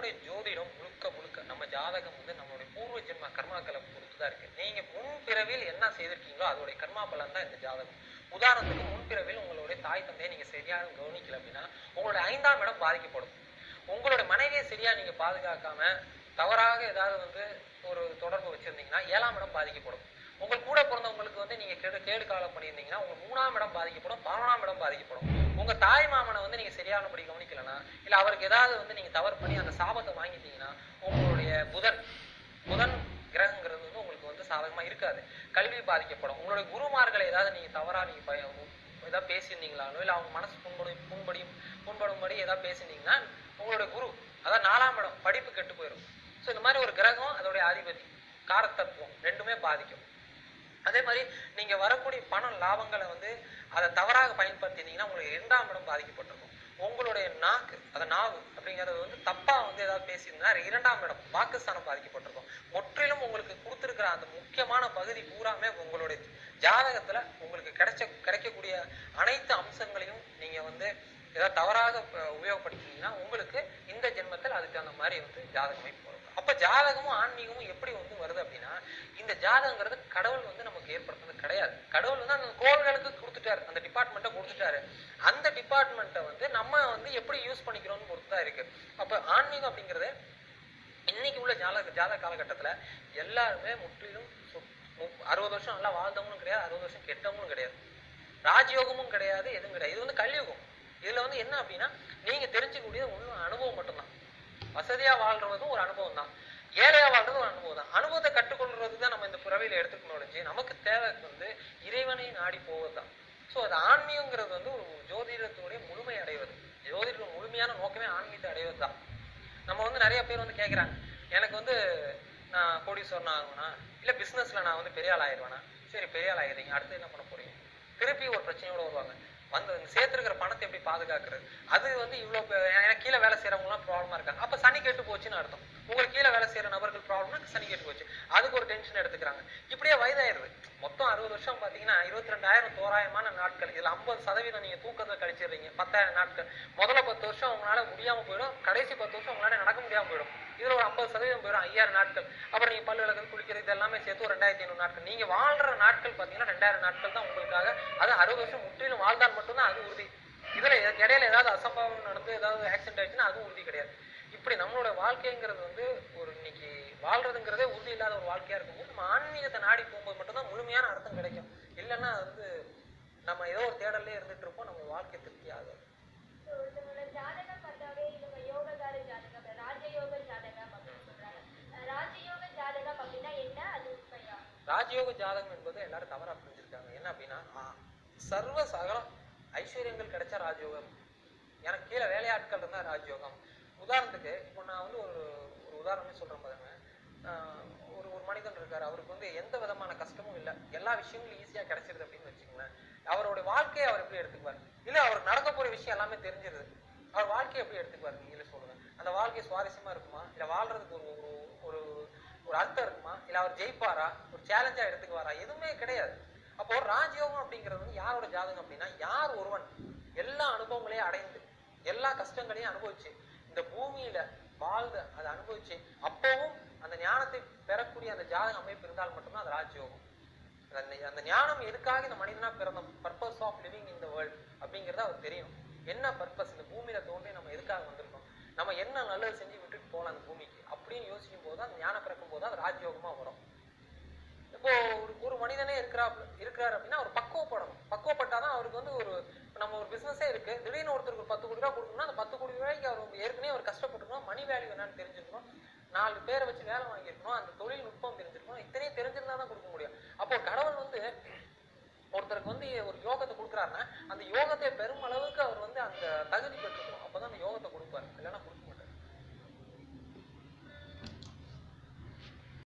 நம்மளுடைய ஜோதிடம் முழுக்க முழுக்க நம்ம ஜாதகம் வந்து நம்மளுடைய பூர்வ ஜென்ம கர்மாக்களை பொறுத்து தான் இருக்கு நீங்க முன் பிறவியில் என்ன செய்திருக்கீங்களோ அதோடைய கர்மா பலன் தான் இந்த ஜாதகம் உதாரணத்துக்கு முன் பிறவியில் உங்களுடைய தாய் தந்தையை நீங்க சரியாக கவனிக்கல அப்படின்னா உங்களுடைய ஐந்தாம் இடம் பாதிக்கப்படும் உங்களுடைய மனைவியை சரியா நீங்க பாதுகாக்காம தவறாக ஏதாவது வந்து ஒரு தொடர்பு வச்சிருந்தீங்கன்னா ஏழாம் இடம் பாதிக்கப்படும் உங்கள் கூட பிறந்தவங்களுக்கு வந்து நீங்க கேடு கேடு காலம் பண்ணியிருந்தீங்கன்னா உங்க மூணாம் இடம் பாதிக்கப்படும் பதினொன்றாம் இடம் பாதிக்கப்படும் உங்க தாய் மாமனை வந்து நீங்க சரியானபடி கவனிக்கலனா இல்ல அவருக்கு ஏதாவது வந்து நீங்க தவறு பண்ணி அந்த சாபத்தை வாங்கிட்டீங்கன்னா உங்களுடைய புதன் புதன் கிரகங்கிறது வந்து உங்களுக்கு வந்து சாதகமா இருக்காது கல்வி பாதிக்கப்படும் உங்களுடைய குருமார்களை ஏதாவது நீங்க தவறா நீங்க பய- ஏதாவது பேசியிருந்தீங்களானோ இல்லை அவங்க மனசு புண்படு புண்படியும் புண்படும்படி ஏதாவது பேசியிருந்தீங்கன்னா உங்களுடைய குரு அதான் நாலாம் இடம் படிப்பு கெட்டு போயிடும் ஸோ இந்த மாதிரி ஒரு கிரகம் அதோடைய அதிபதி காரத்தத்துவம் ரெண்டுமே பாதிக்கும் அதே மாதிரி நீங்க வரக்கூடிய பணம் லாபங்களை வந்து அதை தவறாக பயன்படுத்தினீங்கன்னா உங்களுக்கு இரண்டாம் இடம் பாதிக்கப்பட்டிருக்கும் உங்களுடைய நாக்கு அந்த நாவு அப்படிங்கிறது வந்து தப்பா வந்து ஏதாவது பேசியிருந்தா இரண்டாம் இடம் வாக்குஸ்தானம் பாதிக்கப்பட்டிருக்கும் முற்றிலும் உங்களுக்கு கொடுத்துருக்கிற அந்த முக்கியமான பகுதி பூராமே உங்களுடைய ஜாதகத்துல உங்களுக்கு கிடைச்ச கிடைக்கக்கூடிய அனைத்து அம்சங்களையும் நீங்க வந்து ஏதாவது தவறாக ப- உபயோகப்படுத்தினீங்கன்னா உங்களுக்கு இந்த ஜென்மத்தில் அதுக்கு தகுந்த மாதிரி வந்து ஜாதகம் அமைப்பு வரும் அப்ப ஜாதகமும் ஆன்மீகமும் எப்படி வந்து வருது அப்படின்னா இந்த ஜாதகங்கிறது கடவுள் வந்து நமக்கு ஏற்படுத்துறது கிடையாது கடவுள் வந்து அந்த கோள்களுக்கு கொடுத்துட்டாரு அந்த டிபார்ட்மெண்ட்டை கொடுத்துட்டாரு அந்த டிபார்ட்மெண்ட்டை வந்து நம்ம வந்து எப்படி யூஸ் பண்ணிக்கிறோம்னு பொறுத்து தான் இருக்கு அப்ப ஆன்மீகம் அப்படிங்கிறது இன்னைக்கு உள்ள ஜாதக ஜாதக காலகட்டத்துல எல்லாருமே முற்றிலும் சு- மு- அறுபது வருஷம் நல்லா வாழ்ந்தவங்களும் கிடையாது அறுபது வருஷம் கெட்டவங்களும் கிடையாது ராஜயோகமும் கிடையாது எதுவும் கிடையாது இது வந்து கலியுகம் இதுல வந்து என்ன அப்படின்னா நீங்க தெரிஞ்சுக்கக்கூடியது ஒன்றும் அனுபவம் மட்டும்தான் வசதியா வாழ்றதும் ஒரு அனுபவம் தான் ஏழையா வாழ்றதும் ஒரு அனுபவம் தான் அனுபவத்தை கற்றுக்கொள்றது தான் நம்ம இந்த பிறவியில எடுத்துக்கணும் ஒழிஞ்சு நமக்கு தேவை வந்து இறைவனை நாடி போவது தான் ஸோ அது ஆன்மீகங்கிறது வந்து ஒரு ஜோதிடத்தினுடைய முழுமை அடைவது ஜோதிட முழுமையான நோக்கமே ஆன்மீகத்தை அடைவது தான் நம்ம வந்து நிறைய பேர் வந்து கேட்குறாங்க எனக்கு வந்து நான் கோடீஸ்வரன் ஆகுவேனா இல்லை பிஸ்னஸில் நான் வந்து பெரிய ஆள் ஆயிடுவேனா சரி பெரிய ஆள் ஆயிடுறீங்க அடுத்து என்ன பண்ண போறீங்க திருப்பி ஒரு பிரச்சனையோட வருவாங்க வந்து சேர்த்துருக்கிற பணத்தை எப்படி பாதுகாக்கிறது அது வந்து இவ்வளோ எனக்கு கீழே வேலை செய்கிறவங்களாம் ப்ராப்ளமாக இருக்காங்க அப்போ சனி கெட்டு போச்சுன்னு அர்த்தம் உங்களுக்கு கீழே வேலை செய்கிற நபர்கள் ப்ராப்ளம்னா சனி கெட்டு போச்சு அதுக்கு ஒரு டென்ஷன் எடுத்துக்கிறாங்க இப்படியே வயதாயிருது மொத்தம் அறுபது வருஷம் பார்த்தீங்கன்னா இருபத்தி ரெண்டாயிரம் தோராயமான நாட்கள் இதில் ஐம்பது சதவீதம் நீங்கள் தூக்கத்தில் கழிச்சிடுறீங்க பத்தாயிரம் நாட்கள் முதல்ல பத்து வருஷம் உங்களால முடியாமல் போயிடும் கடைசி பத்து வருஷம் உங்களால நடக்க முடியாமல் போயிடும் இதில் ஒரு ஐம்பது சதவீதம் போயிடும் ஐயாயிரம் நாட்கள் அப்புறம் நீங்கள் பல்லு விளக்குறது குளிக்கிறது இது எல்லாமே சேர்த்து ஒரு ரெண்டாயிரத்தி ஐநூறு நாட்கள் நீங்கள் வாழ்ற நாட்கள் பார்த்தீங்கன்னா ரெண்டாயிரம் நாட்கள் தான் உங்களுக்காக அது அறுபது வருஷம் முற்றிலும் வாழ்ந்தால் மட்டும்தான் அது உறுதி இதுல எ- இடையில ஏதாவது அசம்பாவம் நடந்து ஏதாவது ஆக்சிடென்ட் ஆயிடுச்சுன்னா அதுவும் உறுதி கிடையாது இப்படி நம்மளோட வாழ்க்கைங்கிறது வந்து ஒரு இன்னைக்கு வாழ்றதுங்கிறதே உறுதி இல்லாத ஒரு வாழ்க்கையா இருக்கும்போது நம்ம ஆன்மீகத்தை நாடி போகும்போது மட்டும்தான் முழுமையான அர்த்தம் கிடைக்கும் இல்லைன்னா அது வந்து நம்ம ஏதோ ஒரு தேடல்லே இருந்துட்டு இருப்போம் நம்ம வாழ்க்கை திருப்தி ஆகாது So, ஒருத்தவங்களோட ஜாதகம் பார்த்தாவே இவங்க யோகக்கார ஜாதகம் ராஜயோக ஜாதகம் அப்படின்னு சொல்றாங்க அஹ் ராஜயோக ஜாதகம் அப்படின்னா என்ன அது உண்மையா ராஜயோக ஜாதகம் என்பது எல்லாரும் தவறா புரிஞ்சிருக்காங்க என்ன அப்படின்னா ஆ, சர்வ சகலம் ஐஸ்வர்யங்கள் கிடைச்சா ராஜயோகம் எனக்கு கீழே வேலையாட்கள் இருந்தா ராஜயோகம் உதாரணத்துக்கு இப்போ நான் வந்து ஒரு ஒரு உதாரணமே சொல்றேன் பாருங்க ஆஹ் ஒரு ஒரு மனிதன் இருக்காரு அவருக்கு வந்து எந்த விதமான கஷ்டமும் இல்லை எல்லா விஷயங்களும் ஈஸியா கிடைச்சிருது அப்படின்னு வச்சுக்கோங்களேன் அவருடைய வாழ்க்கையை அவர் எப்படி எடுத்துக்குவார் இல்ல அவருக்கு நடக்க போற விஷயம் எல்லாமே தெரிஞ்சிருது அவர் வாழ்க்கையை எப்படி எடுத்துக்குவார் நீங்களே சொல்லுங்க அந்த வாழ்க்கை சுவாரஸ்யமா இருக்குமா இல்ல வாழ்றதுக்கு ஒரு ஒரு ஒரு ஒரு அர்த்தம் இருக்குமா இல்ல அவர் ஜெயிப்பாரா ஒரு சேலஞ்சா எடுத்துக்குவாரா எதுவுமே கிடையாது அப்போ ராஜயோகம் அப்படிங்கிறது வந்து யாரோட ஜாதகம் அப்படின்னா யார் ஒருவன் எல்லா அனுபவங்களையும் அடைந்து எல்லா கஷ்டங்களையும் அனுபவிச்சு இந்த பூமியில வாழ்ந்து அதை அனுபவிச்சு அப்பவும் அந்த ஞானத்தை பெறக்கூடிய அந்த ஜாதக அமைப்பு இருந்தால் மட்டும்தான் அது ராஜயோகம் அந்த அந்த ஞானம் எதுக்காக இந்த மனிதனா பிறந்தோம் purpose of living in the world அப்படிங்கிறது அவர் தெரியும் என்ன பர்பஸ் இந்த பூமியில தோன்றி நம்ம எதுக்காக வந்திருக்கோம் நம்ம என்ன நல்லது செஞ்சு விட்டுட்டு போகலாம் அந்த பூமிக்கு அப்படின்னு யோசிக்கும் போது அந்த ஞானம் பிறக்கும் போது அது ராஜயோகமா வரும் இப்போ ஒரு ஒரு மனிதனே இருக்கிறா இருக்கிறார் அப்படின்னா அவர் பக்குவப்படணும் பக்குவப்பட்டாதான் அவருக்கு வந்து ஒரு இப்ப நம்ம ஒரு பிசினஸே இருக்கு திடீர்னு ஒருத்தருக்கு ஒரு பத்து கோடி ரூபா கொடுக்கணும்னா அந்த பத்து கோடி ரூபாய்க்கு அவர் ஏற்கனவே அவர் கஷ்டப்பட்டுருக்கணும் மணி வேல்யூ என்னன்னு தெரிஞ்சிருக்கணும் நாலு பேரை வச்சு வேலை வாங்கியிருக்கணும் அந்த தொழில்நுட்பம் தெரிஞ்சிருக்கணும் இத்தனையும் தெரிஞ்சிருந்தா தான் கொடுக்க முடியும் அப்போ கடவுள் வந்து ஒருத்தருக்கு வந்து ஒரு யோகத்தை கொடுக்குறாருன்னா அந்த யோகத்தை பெரும் அளவுக்கு அவர் வந்து அந்த தகுதி பெற்றுக்கணும் அப்பதான் அந்த யோகத்தை கொடுப்பாரு இல்லைன்னா கொடுக்க